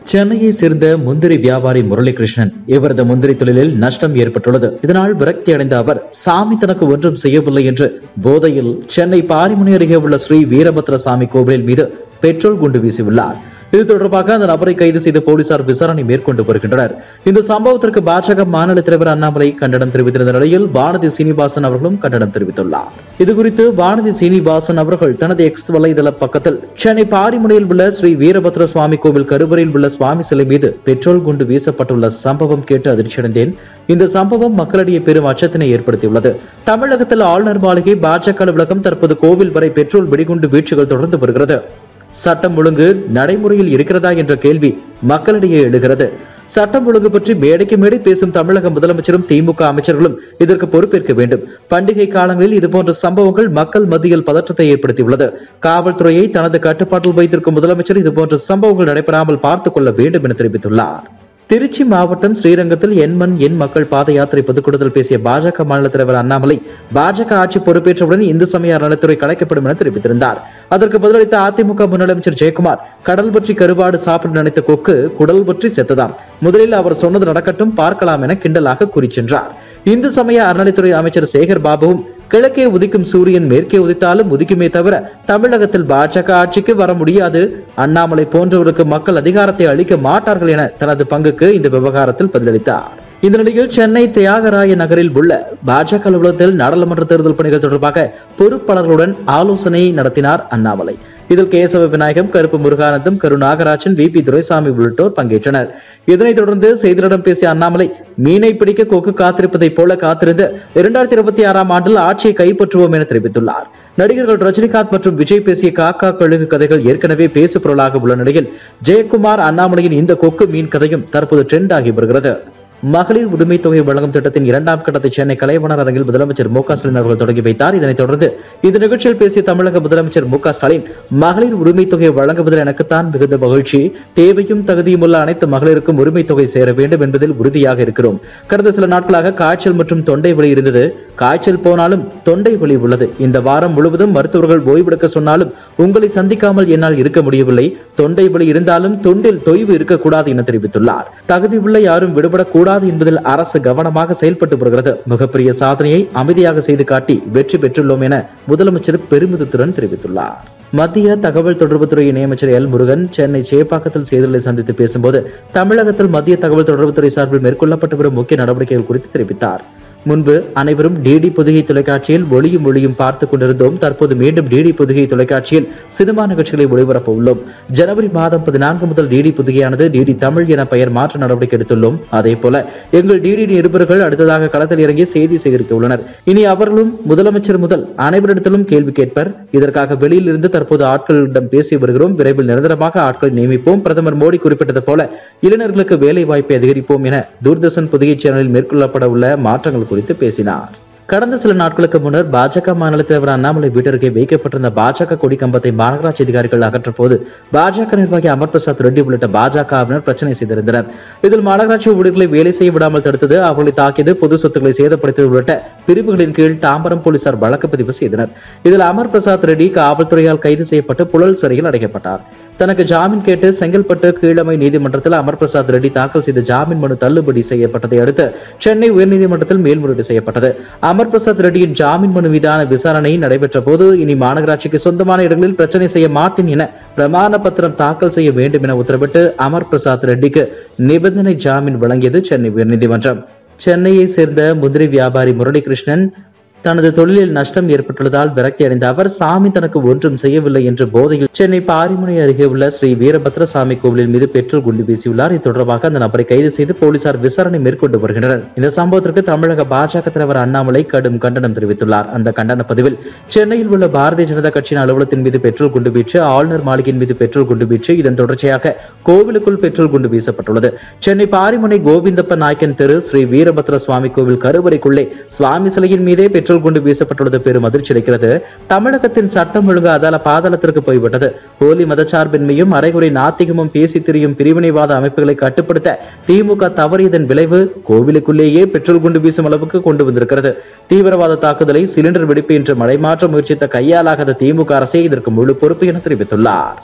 சென்னையை சேர்ந்த முந்திரி வியாபாரி முரளிகிருஷ்ணன் இவரது முந்திரி தொழிலில் நஷ்டம் ஏற்பட்டுள்ளது இதனால் விரக்தி அடைந்த அவர் சாமி தனக்கு ஒன்றும் செய்யவில்லை என்று போதையில் சென்னை பாரிமுனை அருகே உள்ள ஸ்ரீ வீரபத்ர சாமி கோவிலின் மீது பெட்ரோல் குண்டு வீசியுள்ளார் இது தொடர்பாக அந்த நபரை கைது செய்து போலீசார் விசாரணை மேற்கொண்டு வருகின்றனர் இந்த சம்பவத்திற்கு பாஜக மாநில தலைவர் அண்ணாமலை கண்டனம் தெரிவித்திருந்த நிலையில் வானதி சீனிவாசன் அவர்களும் கண்டனம் தெரிவித்துள்ளார் இதுகுறித்து வானதி சீனிவாசன் அவர்கள் தனது எக்ஸ் வலைதள பக்கத்தில் சென்னை பாரிமுனையில் உள்ள ஸ்ரீ வீரபத்ர சுவாமி கோவில் கருவறையில் உள்ள சுவாமி சிலை மீது பெட்ரோல் குண்டு வீசப்பட்டுள்ள சம்பவம் கேட்டு அதிர்ச்சியடைந்தேன் இந்த சம்பவம் மக்களிடையே பெரும் அச்சத்தினை ஏற்படுத்தியுள்ளது தமிழகத்தில் ஆளுநர் மாளிகை பாஜக அலுவலகம் தற்போது கோவில் வரை பெட்ரோல் வெடிகுண்டு வீழ்ச்சிகள் தொடர்ந்து வருகிறது சட்டம் ஒழுங்கு நடைமுறையில் இருக்கிறதா என்ற கேள்வி மக்களிடையே எழுகிறது சட்டம் ஒழுங்கு பற்றி மேடைக்கு மேடை பேசும் தமிழக முதலமைச்சரும் திமுக அமைச்சர்களும் இதற்கு பொறுப்பேற்க வேண்டும் பண்டிகை காலங்களில் இதுபோன்ற சம்பவங்கள் மக்கள் மத்தியில் பதற்றத்தை ஏற்படுத்தியுள்ளது காவல்துறையை தனது கட்டுப்பாட்டில் வைத்திருக்கும் முதலமைச்சர் இதுபோன்ற சம்பவங்கள் நடைபெறாமல் பார்த்துக் கொள்ள வேண்டும் என தெரிவித்துள்ளார் திருச்சி மாவட்டம் ஸ்ரீரங்கத்தில் என் மண் என் மக்கள் பாத யாத்திரை பொதுக்கூட்டத்தில் பேசிய பாஜக மாநில தலைவர் அண்ணாமலை பாஜக ஆட்சி பொறுப்பேற்றவுடன் இந்து சமய அறநிலைத்துறை கலைக்கப்படும் என தெரிவித்திருந்தார் அதற்கு பதிலளித்த அதிமுக முன்னாள் அமைச்சர் ஜெயக்குமார் கடல் பற்றி கருவாடு சாப்பிட நினைத்த கொக்கு குடல் பற்றி செத்ததாம் முதலில் அவர் சொன்னது நடக்கட்டும் பார்க்கலாம் என கிண்டலாக கூறி சென்றார் இந்து சமய அறநிலைத்துறை அமைச்சர் சேகர் பாபுவும் கிழக்கே உதிக்கும் சூரியன் மேற்கே உதித்தாலும் உதிக்குமே தவிர தமிழகத்தில் பாஜக ஆட்சிக்கு வர முடியாது அண்ணாமலை போன்றவருக்கு மக்கள் அதிகாரத்தை அளிக்க மாட்டார்கள் என தனது பங்குக்கு இந்த விவகாரத்தில் பதிலளித்தார் இந்த நிலையில் சென்னை தியாகராய நகரில் உள்ள பாஜக அலுவலகத்தில் நாடாளுமன்ற தேர்தல் பணிகள் தொடர்பாக பொறுப்பாளர்களுடன் ஆலோசனை நடத்தினார் அண்ணாமலை இதில் கேசவ விநாயகம் கருப்பு முருகானந்தம் கரு நாகராஜன் வி பி துரைசாமி உள்ளிட்டோர் பங்கேற்றனர் இதனைத் தொடர்ந்து செய்தியாளரிடம் பேசிய அண்ணாமலை மீனை பிடிக்க கொக்கு காத்திருப்பதைப் போல காத்திருந்து இரண்டாயிரத்தி இருபத்தி ஆறாம் ஆண்டில் ஆட்சியை கைப்பற்றுவோம் என தெரிவித்துள்ளார் நடிகர்கள் ரஜினிகாந்த் மற்றும் விஜய் பேசிய காக்கா கழுகு கதைகள் ஏற்கனவே பேசு பொருளாக உள்ள நிலையில் ஜெயக்குமார் அண்ணாமலையின் இந்த கொக்கு மீன் கதையும் தற்போது ட்ரெண்ட் ஆகி வருகிறது மகளிர் உரிமை தொகை வழங்கும் திட்டத்தின் இரண்டாம் கட்டத்தை சென்னை கலைவாணர் அரங்கில் முதலமைச்சர் மு க ஸ்டாலின் அவர்கள் தொடங்கி வைத்தார் இதனைத் தொடர்ந்து இந்த நிகழ்ச்சியில் பேசிய தமிழக முதலமைச்சர் மு க ஸ்டாலின் மகளிர் உரிமை தொகை வழங்குவதில் எனக்குத்தான் மிகுந்த மகிழ்ச்சி தேவையும் தகுதியும் உள்ள அனைத்து மகளிருக்கும் உரிமை தொகை சேர வேண்டும் என்பதில் உறுதியாக இருக்கிறோம் கடந்த சில நாட்களாக காய்ச்சல் மற்றும் தொண்டை வலி இருந்தது காய்ச்சல் போனாலும் தொண்டை வலி உள்ளது இந்த வாரம் முழுவதும் மருத்துவர்கள் ஓய்வெடுக்க சொன்னாலும் உங்களை சந்திக்காமல் என்னால் இருக்க முடியவில்லை தொண்டை வலி இருந்தாலும் தொண்டில் தொய்வு இருக்கக்கூடாது என தெரிவித்துள்ளார் தகுதி உள்ள யாரும் விடுபடக்கூடாது என்பதில் அரசு கவனமாக செயல்பட்டு வருகிறது மிகப்பெரிய சாதனையை அமைதியாக செய்து காட்டி வெற்றி பெற்றுள்ளோம் என முதலமைச்சர் பெருமிதத்துடன் தெரிவித்துள்ளார் மத்திய தகவல் தொடர்புத்துறை இணையமைச்சர் எல் முருகன் சென்னை சேப்பாக்கத்தில் செய்திகளை சந்தித்து பேசும்போது தமிழகத்தில் மத்திய தகவல் தொடர்புத்துறை சார்பில் மேற்கொள்ளப்பட்டு வரும் முக்கிய நடவடிக்கைகள் குறித்து தெரிவித்தார் முன்பு அனைவரும் டிடி பொதுகை தொலைக்காட்சியில் ஒளியும் ஒளியும் பார்த்து கொண்டிருந்தோம் தற்போது மீண்டும் டிடி பொதுகை தொலைக்காட்சியில் சினிமா நிகழ்ச்சிகளை ஒளிபரப்ப உள்ளோம் ஜனவரி மாதம் பதினான்கு முதல் டிடி பொதுகையானது டிடி தமிழ் என பெயர் மாற்ற நடவடிக்கை எடுத்துள்ளோம் அதே போல எங்கள் டிடி நிருபர்கள் அடுத்ததாக களத்தில் இறங்கி செய்தி சேகரிக்க உள்ளனர் இனி அவர்களும் முதலமைச்சர் முதல் அனைவரிடத்திலும் கேள்வி கேட்பர் இதற்காக வெளியில் இருந்து தற்போது ஆட்களிடம் பேசி வருகிறோம் விரைவில் நிரந்தரமாக ஆட்களை நியமிப்போம் பிரதமர் மோடி குறிப்பிட்டது போல இளைஞர்களுக்கு வேலை வாய்ப்பை அதிகரிப்போம் என தூர்தர்ஷன் புதிய சேனலில் மேற்கொள்ளப்பட உள்ள மாற்றங்கள் குறித்து பேசினார் கடந்த சில நாட்களுக்கு முன்னர் பாஜக மாநில தலைவர் அண்ணாமலை வீட்டிற்கே வைக்கப்பட்டிருந்த பாஜக கொடி கம்பத்தை மாநகராட்சி அதிகாரிகள் அகற்ற போது பாஜக நிர்வாகி அமர் பிரசாத் ரெட்டி உள்ளிட்ட பாஜகவினர் பிரச்சனை செய்திருந்தனர் இதில் மாநகராட்சி ஊழியர்களை வேலை செய்ய விடாமல் தடுத்தது அவர்களை தாக்கியது பொது சொத்துக்களை சேதப்படுத்தியது உள்ளிட்ட பிரிவுகளின் கீழ் தாம்பரம் போலீசார் வழக்கு பதிவு செய்தனர் இதில் அமர் பிரசாத் ரெட்டி காவல்துறையால் கைது செய்யப்பட்டு புழல் சிறையில் அடைக்கப்பட்டார் தனக்கு ஜாமீன் கேட்டு செங்கல்பட்டு கீழமை நீதிமன்றத்தில் அமர் பிரசாத் ரெட்டி தாக்கல் செய்த ஜாமீன் மனு தள்ளுபடி செய்யப்பட்டதை அடுத்து சென்னை உயர்நீதிமன்றத்தில் மேல்முறையீடு செய்யப்பட்டது அமர் பிரசாத் ரெட்டியின் ஜாமீன் மனு மீதான விசாரணை நடைபெற்ற போது இனி மாநகராட்சிக்கு சொந்தமான இடங்களில் பிரச்சனை செய்ய மாட்டேன் என பிரமாண பத்திரம் தாக்கல் செய்ய வேண்டும் என உத்தரவிட்டு அமர் பிரசாத் ரெட்டிக்கு நிபந்தனை ஜாமீன் வழங்கியது சென்னை உயர்நீதிமன்றம் சென்னையை சேர்ந்த முதிரை வியாபாரி முரளிகிருஷ்ணன் தனது தொழிலில் நஷ்டம் ஏற்பட்டுள்ளதால் விரக்தி அடைந்த அவர் சாமி தனக்கு ஒன்றும் செய்யவில்லை என்ற போதையில் சென்னை பாரிமுனை அருகே உள்ள ஸ்ரீ வீரபத்ர சாமி கோவிலின் மீது பெட்ரோல் குண்டு வீசியுள்ளார் இது தொடர்பாக அந்த நபரை கைது செய்து போலீசார் விசாரணை மேற்கொண்டு வருகின்றனர் இந்த சம்பவத்திற்கு தமிழக பாஜக தலைவர் அண்ணாமலை கடும் கண்டனம் தெரிவித்துள்ளார் அந்த கண்டன பதிவில் சென்னையில் உள்ள பாரதிய ஜனதா கட்சியின் அலுவலகத்தின் மீது பெட்ரோல் குண்டு வீச்சு ஆளுநர் மாளிகையின் மீது பெட்ரோல் குண்டு வீச்சு இதன் தொடர்ச்சியாக கோவிலுக்குள் பெட்ரோல் குண்டு வீசப்பட்டுள்ளது சென்னை பாரிமுனை கோவிந்தப்ப நாயக்கன் தெரு ஸ்ரீ வீரபத்ர சுவாமி கோவில் கருவறைக்குள்ளே சுவாமி சிலையின் மீதே பெட்ரோல் குண்டு வீசப்பட்டுள்ளது பெரும் அதிர்ச்சி அளிக்கிறது தமிழகத்தின் சட்டம் ஒழுங்கு அதால பாதாளத்திற்கு போய்விட்டது போலி மதச்சார்பின்மையும் அரைகுறை நாத்திகமும் பேசி திரியும் பிரிவினைவாத அமைப்புகளை கட்டுப்படுத்த திமுக தவறியதன் விளைவு கோவிலுக்குள்ளேயே பெட்ரோல் குண்டு வீசும் அளவுக்கு கொண்டு வந்திருக்கிறது தீவிரவாத தாக்குதலை சிலிண்டர் வெடிப்பு என்று மடைமாற்ற முயற்சித்த கையாலாகாத திமுக அரசே இதற்கு முழு பொறுப்பு என தெரிவித்துள்ளார்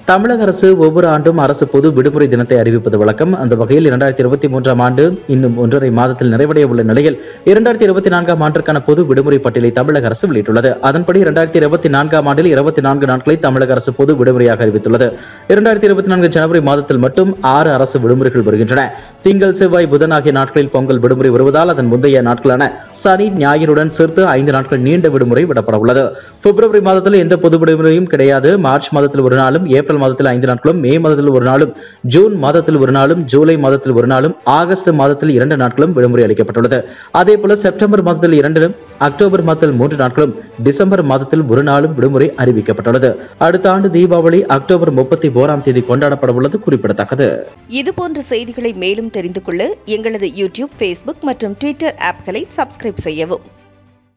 தமிழக அரசு ஒவ்வொரு ஆண்டும் அரசு பொது விடுமுறை தினத்தை அறிவிப்பது வழக்கம் அந்த வகையில் இரண்டாயிரத்தி இருபத்தி மூன்றாம் ஆண்டு இன்னும் ஒன்றரை மாதத்தில் நிறைவடைய உள்ள நிலையில் இரண்டாயிரத்தி இருபத்தி நான்காம் ஆண்டிற்கான பொது விடுமுறை பட்டியலை தமிழக அரசு வெளியிட்டுள்ளது அதன்படி இரண்டாயிரத்தி இருபத்தி நான்காம் ஆண்டில் இருபத்தி நான்கு நாட்களை தமிழக அரசு பொது விடுமுறையாக அறிவித்துள்ளது இரண்டாயிரத்தி இருபத்தி நான்கு ஜனவரி மாதத்தில் மட்டும் ஆறு அரசு விடுமுறைகள் வருகின்றன திங்கள் செவ்வாய் புதன் ஆகிய நாட்களில் பொங்கல் விடுமுறை வருவதால் அதன் முந்தைய நாட்களான சனி ஞாயிறுடன் சேர்த்து ஐந்து நாட்கள் நீண்ட விடுமுறை விடப்பட உள்ளது பிப்ரவரி மாதத்தில் எந்த பொது விடுமுறையும் கிடையாது மார்ச் மாதத்தில் ஒரு நாளும் ஏப்ரல் மாதத்தில் ஐந்து நாட்களும் மே மாதத்தில் ஒரு நாளும் ஜூன் மாதத்தில் ஒரு நாளும் ஜூலை மாதத்தில் ஒரு நாளும் ஆகஸ்ட் மாதத்தில் இரண்டு நாட்களும் விடுமுறை அளிக்கப்பட்டுள்ளது அதே போல செப்டம்பர் மாதத்தில் இரண்டு அக்டோபர் மாதத்தில் மூன்று நாட்களும் டிசம்பர் மாதத்தில் ஒரு நாளும் விடுமுறை அறிவிக்கப்பட்டுள்ளது அடுத்த ஆண்டு தீபாவளி அக்டோபர் முப்பத்தி ஓராம் தேதி கொண்டாடப்பட உள்ளது குறிப்பிடத்தக்கது இதுபோன்ற செய்திகளை மேலும் தெரிந்து கொள்ள எங்களது யூடியூப் ஃபேஸ்புக் மற்றும் ட்விட்டர் ஆப்களை சப்ஸ்கிரைப் செய்யவும்